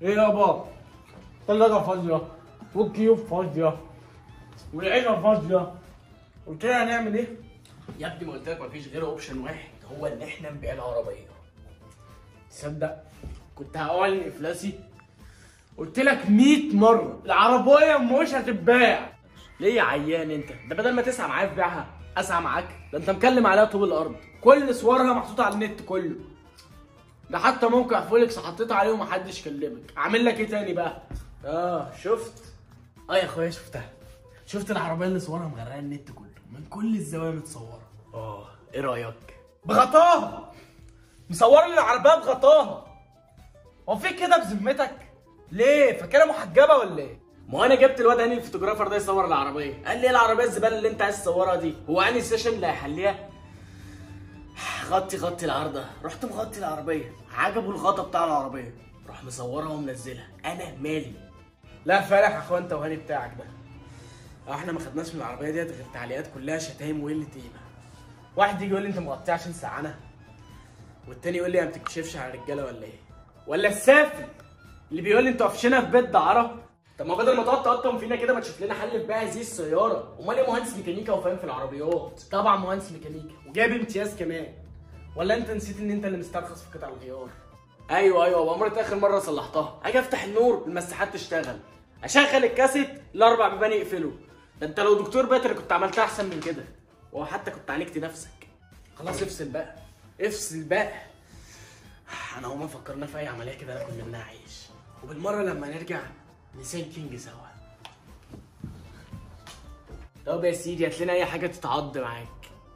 ايه يابا الثلاجة فاضية والكيوب فاضية والعيلة فاضية قلت لها هنعمل ايه؟ يا ابني ما قلت لك مفيش غير اوبشن واحد هو ان احنا نبيع العربيه تصدق كنت هقول افلاسي قلت لك 100 مرة العربية مش هتتباع ليه يا عيان انت ده بدل ما تسعى معايا في بيعها اسعى معاك ده انت مكلم عليها طوب الارض كل صورها محطوطة على النت كله ده حتى موقع فولكس حطيت عليه ومحدش كلمك عامل لك ايه تاني بقى؟ اه شفت اه يا اخويا شفتها شفت العربيه اللي صورها مغرقه النت كله من كل الزوايا متصوره اه ايه رايك بغطاها مصور لي العربية بغطاها هو في كده بذمتك؟ ليه؟ فاكرها محجبة ولا ايه؟ ما هو انا جبت الواد هاني الفوتوغرافر ده يصور العربيه قال لي ايه العربيه الزباله اللي انت عايز تصورها دي هو انهي سيشن اللي هيحليها غطي غطي العارضه رحت مغطي العربيه عجبه الغطا بتاع العربيه راح مصورها ومنزلها انا مالي لا فالح يا اخويا انت وهاني بتاعك ده اه احنا ما خدناش من العربيه ديت غير تعليقات كلها شتايم وقله قيمه واحد يجي يقول لي انت مغطيه عشان سعانه والتاني يقول لي ما بتكشفش على الرجاله ولا ايه ولا السافل اللي بيقول لي انتوا قفشنا في بيت دعاره طب ما بدل ما تقعد تقطم فينا كده ما تشوف لنا حل في بيع هذه السياره امال ايه مهندس ميكانيكا وفاهم في العربيات طبعا مهندس ميكانيكا وجايب امتياز كمان ولا انت نسيت ان انت اللي مسترخص في قطع الغيار ايوه ايوه وامرت اخر مره صلحتها اجي افتح النور المساحات تشتغل اشغل الكاسيت الاربع بيبان يقفلوا ده انت لو دكتور باتري كنت عملتها احسن من كده وحتى كنت عالجت نفسك خلاص افصل بقى افصل بقى انا هما فكرنا في اي عمليه كده ناكل منها عيش وبالمره لما نرجع نسين كينج سوا طب يا سيدي هات لنا اي حاجه تتعض معاك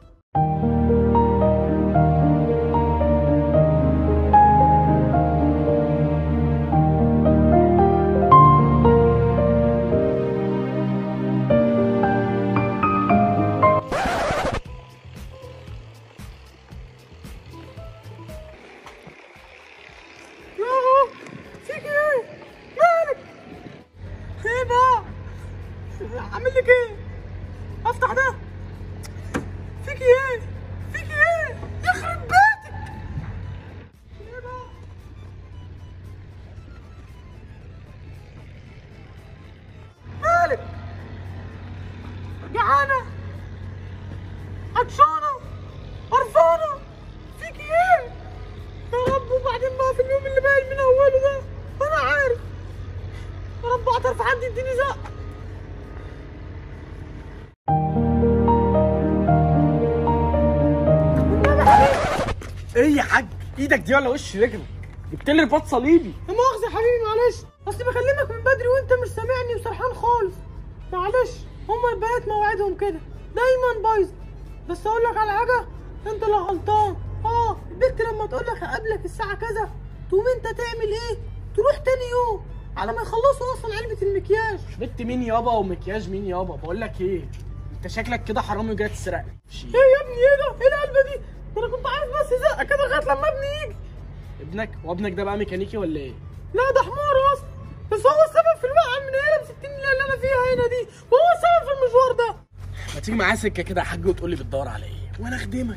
فيك ايه؟ مالك؟ ايه بقى؟ عامل لك ايه؟ افتح ده فيك ايه؟ فيك ايه؟ يخرب بيتك ايه بقى؟ مالك؟ جعانة عطشانة قرفانة فيك ايه؟ يا رب وبعدين بقى في اليوم اللي باين من اوله ده انا عارف يا رب اعترف عندي اديني زق ايه يا حاج ايدك دي ولا وش رجلك جبت لي رباط صليبي لا مؤاخذة يا حبيبي معلش اصل بكلمك من بدري وانت مش سامعني وسرحان خالص معلش هما البنات موعدهم كده دايما بايظه بس اقول لك على حاجه انت اللي غلطان اه البنت لما تقول لك هقابلك الساعه كذا تقوم انت تعمل ايه تروح تاني يوم على ما يخلصوا اصلا علبه المكياج بنت مين يابا ومكياج مين يابا بقول لك ايه انت شكلك كده حرامي وجاي تسرقني ايه يا ابني ايه ده ايه القلبه دي ده انا كنت عارف بس زقه كده لغايه لما ابني يجي ابنك وابنك ده بقى ميكانيكي ولا ايه لا ده حمار اصلا بس هو السبب في الوقعه المنيله ب 60 اللي انا فيها هنا دي وهو السبب في المشوار ده ما تيجي معايا سكه كده يا حاج وتقول لي بتدور على ايه وانا اخدمك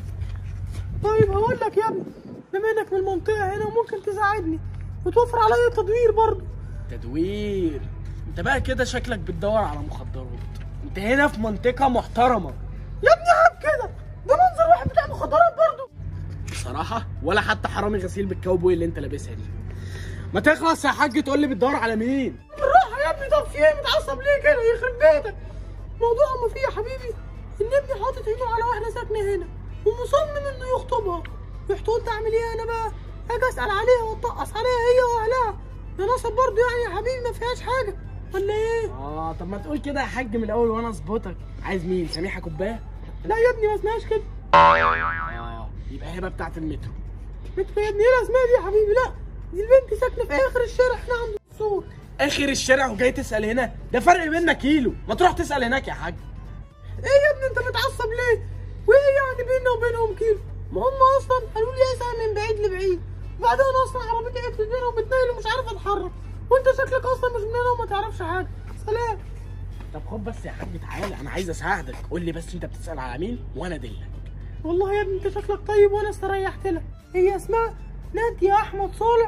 طيب هقول لك يا ابني بما انك من المنطقه هنا وممكن تساعدني وتوفر عليا تدوير برضه تدوير انت بقى كده شكلك بتدور على مخدرات انت هنا في منطقه محترمه يا ابني عيب كده ده منظر واحد بتاع مخدرات برضه بصراحه ولا حتى حرامي غسيل بالكاوبوي اللي انت لابسها دي ما تخلص يا حاج تقول لي بتدور على مين بالراحه يا ابني طب في ايه متعصب ليه كده يخرب بيتك موضوع ما فيه يا حبيبي ان ابني حاطط ايده على واحده ساكنه هنا ومصمم انه يخطبها رحت قلت اعمل ايه انا بقى اجي اسال عليها واتقص عليها هي واهلها ده نصب برضه يعني يا حبيبي ما فيهاش حاجه ولا ايه اه طب ما تقول كده يا حاج من الاول وانا اظبطك عايز مين سميحه كوبايه لا يا ابني ما اسمهاش كده اه يبقى هبه بتاعت المترو متر يا ابني ايه الاسماء دي يا حبيبي لا دي البنت ساكنه في اخر الشارع احنا عند السوق اخر الشارع وجاي تسال هنا ده فرق بيننا كيلو ما تروح تسال هناك يا حاج ايه يا ابني انت متعصب ليه وايه يعني بيننا وبينهم كيلو ما هم اصلا قالوا لي اسال من بعيد لبعيد وبعدين انا اصلا عربيتي قعدت بينهم وبتنيل ومش عارف اتحرك وانت شكلك اصلا مش مننا وما تعرفش حاجه سلام طب خد بس يا حاج تعالى انا عايز اساعدك قول لي بس انت بتسال على مين وانا ادلك والله يا ابني انت شكلك طيب وانا استريحت لك هي اسمها نادية احمد صالح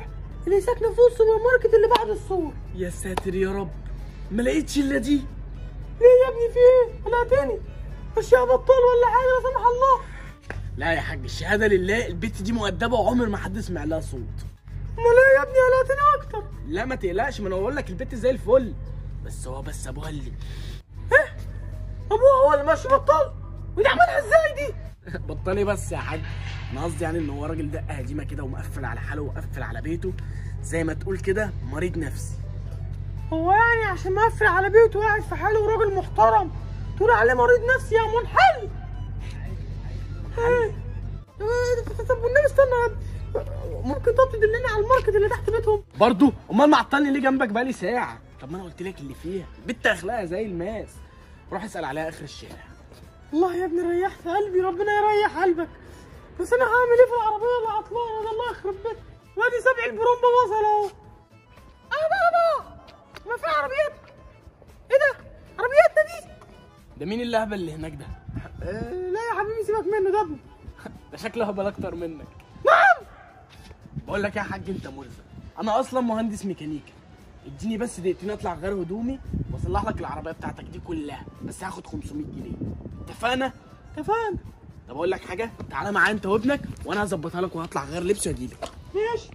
اللي ساكنه في السوبر ماركت اللي بعد السور يا ساتر يا رب ما لقيتش الا دي ليه يا ابني في ايه قلقتني مشيها بطال ولا حاجه لا سمح الله لا يا حاج الشهاده لله البت دي مؤدبه وعمر ما حد سمع لها صوت امال ايه يا ابني قلقتني اكتر لا ما تقلقش ما انا بقول لك البت زي الفل بس هو بس ابوها اللي ابوها هو اللي ماشي بطال ودي عملها ازاي دي بطلي بس يا حاج انا قصدي يعني ان هو راجل دقه قديمه كده ومقفل على حاله ومقفل على بيته زي ما تقول كده مريض نفسي هو يعني عشان مقفل على بيته وقاعد في حاله وراجل محترم تقول عليه مريض نفسي يا منحل إيه؟ طب والنبي استنى يا ابني. ممكن طب تدلني على الماركت اللي تحت بيتهم برضو امال معطلني ليه جنبك بقالي ساعه طب ما انا قلت لك اللي فيها البت اخلاقها زي الماس روح اسال عليها اخر الشارع والله يا ابني ريحت قلبي ربنا يريح قلبك بس انا هعمل ايه في العربيه اللي عطلانه ده الله يخرب بيتها وادي سبع البرومبا وصل اهو اه بابا ما في عربيات ايه ده عربياتنا دي ده مين اللهبل اللي هناك ده آه لا يا حبيبي سيبك منه ده ابني ده شكله هبل اكتر منك نعم بقول لك يا حاج انت ملزم انا اصلا مهندس ميكانيكا اديني بس دقيقتين اطلع غير هدومي واصلح لك العربيه بتاعتك دي كلها بس هاخد 500 جنيه اتفقنا اتفقنا طب اقول لك حاجه تعالى معايا انت وابنك وانا هظبطها لك وهطلع غير لبسي واجيلك ماشي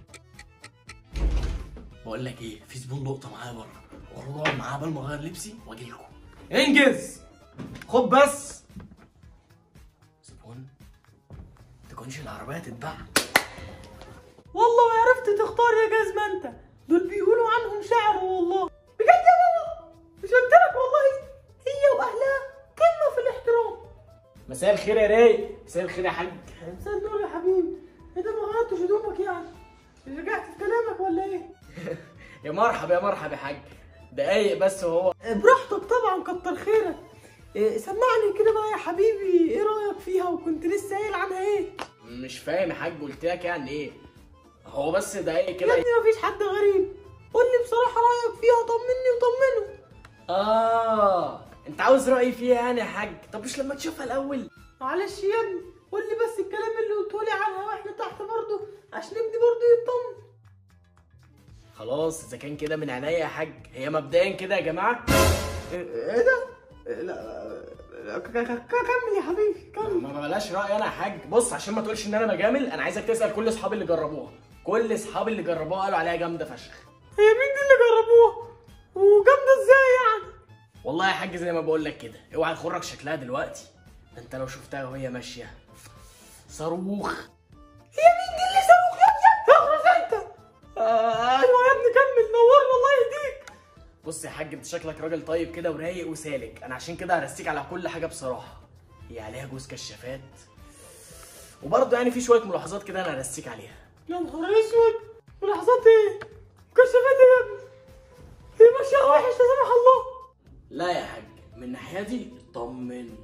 بقول لك ايه في زبون لقطه معايا بره واروح اقعد معاه قبل ما اغير لبسي واجي لكم انجز خد بس زبون تكونش العربيه تتباع والله ما عرفت تختار يا جزمة انت دول بيقولوا عنهم شعر والله بجد يا بابا مش قلت لك والله هي واهلها قمه في الاحترام مساء الخير يا رايق مساء الخير يا حاج مساء النور يا حبيبي انت ما غيرتش هدومك يعني رجعت في كلامك ولا ايه يا مرحبا يا مرحبا يا حاج دقايق بس وهو براحتك طبعا كتر خيرك إيه، سمعني كده بقى يا حبيبي ايه رايك فيها وكنت لسه قايل عنها ايه مش فاهم يا حاج قلت لك يعني ايه هو بس دقايق يا كده ابني مفيش حد غريب قول لي بصراحه رايك فيها طمني وطمنه اه انت عاوز رايي فيها يعني يا حاج طب مش لما تشوفها الاول معلش يا ابني قول لي بس الكلام اللي قلته لي عنها واحنا تحت برضه عشان ابني برضه يطمن خلاص اذا كان كده من عينيا يا حاج هي مبدئيا كده يا جماعه ايه ده؟ لا لا ك- ك- ك- كمل يا حبيبي كمل ما بلاش راي انا يا حاج بص عشان ما تقولش ان انا بجامل انا عايزك تسال كل اصحابي اللي جربوها كل اصحابي اللي جربوها قالوا عليها جامده فشخ هي مين دي اللي جربوها؟ وجامده ازاي يعني؟ والله يا حاج زي ما بقول لك كده اوعى يخرك شكلها دلوقتي ده انت لو شفتها وهي ماشيه صاروخ هي مين دي اللي صاروخ يا ابني؟ اخرس انت آه ايوه يا ابني كمل نورنا الله يهديك بص يا حاج انت شكلك راجل طيب كده ورايق وسالك انا عشان كده هرسيك على كل حاجه بصراحه هي عليها جوز كشافات وبرضه يعني في شويه ملاحظات كده انا هرسيك عليها يا نهار اسود ملاحظات ايه؟ كشفت ايه يا ابني؟ هي ماشيه وحش لا سمح الله لا يا حاج من ناحيتي اطمن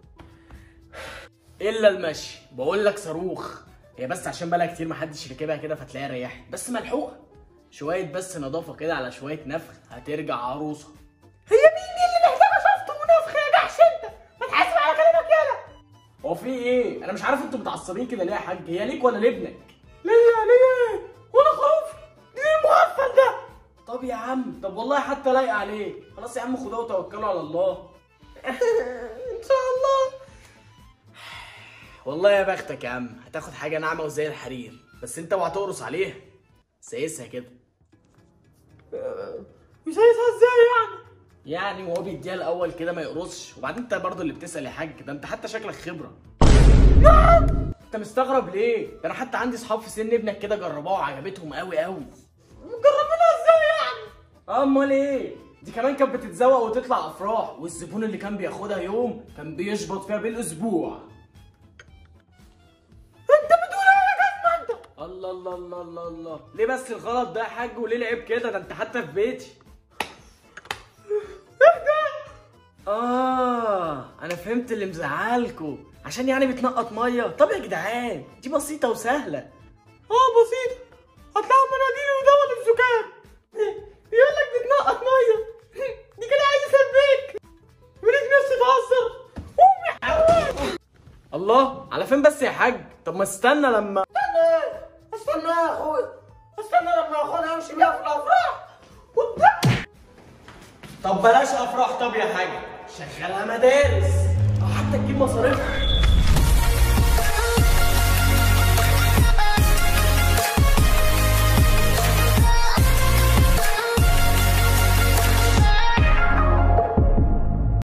الا المشي بقول لك صاروخ هي بس عشان بقالها كتير محدش ركبها كده فتلاقيها ريحت بس ملحوقه شويه بس نظافه كده على شويه نفخ هترجع عروسه هي مين دي اللي محتاجه شفط ونفخ يا جحش انت؟ ما تحاسب على كلامك يالا هو في ايه انا مش عارف انتوا متعصبين كده ليه يا حاج هي ليك ولا لابنك ليه ليه ايه؟ وانا خروف؟ دي المغفل ده طب يا عم طب والله حتى لايقه عليه خلاص يا عم خدوها وتوكلوا على الله ان شاء الله والله يا بختك يا عم هتاخد حاجه ناعمه وزي الحرير بس انت اوعى تقرص عليها سايسها كده مش عايزها ازاي يعني؟ يعني وهو بيديها الاول كده ما يقرصش وبعدين انت برضه اللي بتسال يا حاج ده انت حتى شكلك خبره انت مستغرب ليه ده انا حتى عندي اصحاب في سن ابنك كده جربوها وعجبتهم قوي قوي مجربينها ازاي يعني؟ امال ايه دي كمان كانت بتتزوق وتطلع افراح والزبون اللي كان بياخدها يوم كان بيشبط فيها بالاسبوع انت بتقول ايه يا جزمه انت؟ الله الله الله الله الله ليه بس الغلط ده يا حاج وليه العيب كده ده انت حتى في بيتي اه انا فهمت اللي مزعلكوا عشان يعني بتنقط ميه طب يا جدعان دي بسيطه وسهله اه بسيط هتلاقوا مناديل ودواء الزكام بيقول لك بتنقط ميه دي كده عايزه سبيك وليك نفس تهزر قوم يا حيوان الله على فين بس يا حاج طب ما استنى لما استنى استنى يا اخويا استنى لما اخدها بيها في الافراح وبتاع طب بلاش افراح طب يا حاجه شغلها مدارس او حتى تجيب مصاريفها